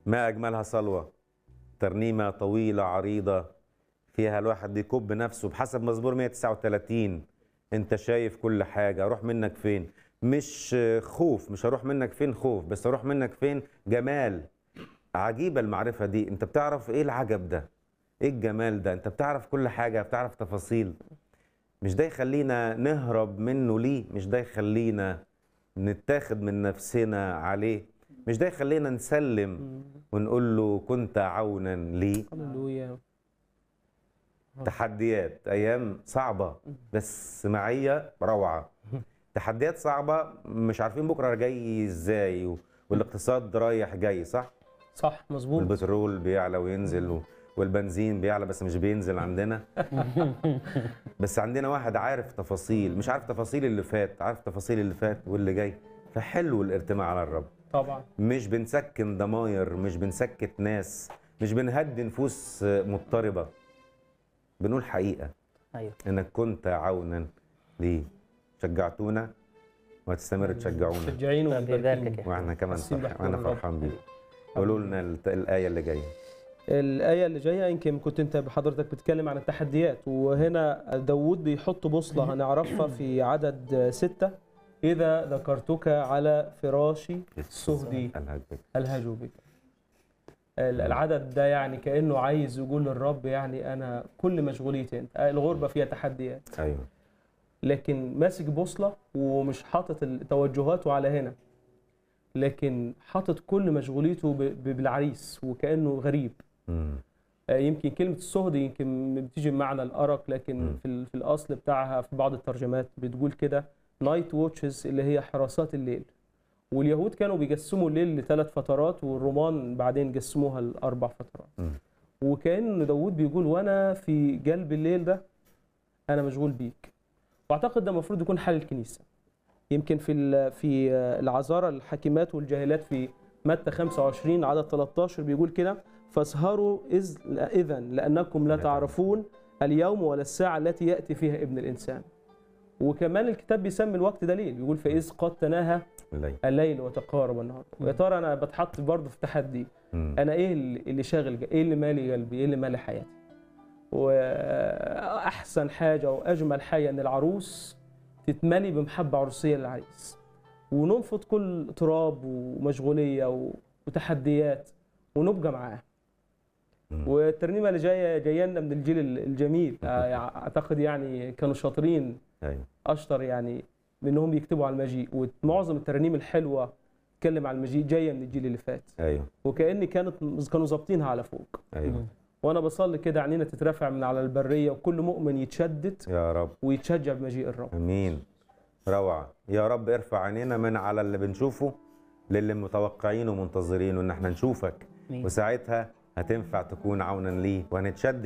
ما أجملها صلوة ترنيمة طويلة عريضة فيها الواحد يكب نفسه بحسب مزمور 139 انت شايف كل حاجة اروح منك فين مش خوف مش هروح منك فين خوف بس اروح منك فين جمال عجيبة المعرفة دي انت بتعرف ايه العجب ده ايه الجمال ده انت بتعرف كل حاجة بتعرف تفاصيل مش ده يخلينا نهرب منه ليه مش ده يخلينا نتاخد من نفسنا عليه مش ده يخلينا نسلم ونقول له كنت عونا لي هللويا تحديات ايام صعبه بس معيه روعه تحديات صعبه مش عارفين بكره جاي ازاي و- والاقتصاد رايح جاي صح صح مظبوط والبترول بيعلى وينزل و- والبنزين بيعلى بس مش بينزل عندنا بس عندنا واحد عارف تفاصيل مش عارف تفاصيل اللي فات عارف تفاصيل اللي فات واللي جاي فحلو الارتماء على الرب طبعا مش بنسكن ضماير مش بنسكت ناس مش بنهدي نفوس مضطربة بنقول حقيقة ايوه انك كنت عونا لي شجعتونا وهتستمر تشجعونا شجعينه ربي يباركك وباركينه. يا واحنا كمان حاسين فرح بحضور وانا الرب. فرحان بيك قولوا لنا الت- الآية اللي جاية الآية اللي جاية يمكن كنت أنت بحضرتك بتتكلم عن التحديات وهنا داوود بيحط بوصلة هنعرفها في عدد ستة إذا ذكرتك على فراشي سهدي الهج بك. ألهج بك ال- العدد ده يعني كأنه عايز يقول للرب يعني أنا كل مشغوليتي أنت الغربة فيها تحديات ايوه لكن ماسك بوصلة ومش حاطط ال- توجهاته على هنا لكن حاطط كل مشغوليته ب- ب- بالعريس وكأنه غريب مم. آه، يمكن كلمة الصهد يمكن بتيجي بمعنى الأرق لكن مم. في, ال- في الأصل بتاعها في بعض الترجمات بتقول كده نايت ووتشز اللي هي حراسات الليل واليهود كانوا بيقسموا الليل لثلاث فترات والرومان بعدين قسموها لأربع فترات مم. وكأن داوود بيقول وأنا في قلب الليل ده أنا مشغول بيك وأعتقد ده المفروض يكون حال الكنيسة يمكن في ال- في العذارى الحكيمات والجاهلات في متى 25 عدد 13 بيقول كده فاسهروا إذ إذا لأنكم لا لا تعرفون اليوم ولا الساعة التي يأتي فيها ابن الإنسان وكمان الكتاب بيسمي الوقت ده ليل بيقول فإذ قد تناهى الليل الليل وتقارب النهار ويا ترى أنا بتحط برضه في تحدي مم. انا ايه اللي اللي شاغل ايه اللي مالي قلبي ايه اللي مالي حياتي واحسن حاجه واجمل حاجه ان العروس تتملي بمحبه عروسيه للعريس وننفض كل تراب ومشغوليه و- وتحديات ونبقى معاه مم. والترنيمه اللي جايه جايه لنا من الجيل الجميل اعتقد يعني كانوا شاطرين ايوه اشطر يعني منهم يكتبوا على المجيء ومعظم الترانيم الحلوه تتكلم عن المجيء جايه من الجيل اللي فات ايوه وكأن كانت كانوا ظابطينها على فوق ايوه وانا بصلي كده عينينا تترفع من على البريه وكل مؤمن يتشدد يا رب ويتشجع بمجيء الرب امين روعه يا رب ارفع عينينا من على اللي بنشوفه للي متوقعين ومنتظرين ان احنا نشوفك آمين. وساعتها هتنفع تكون عونا ليه وهنتشد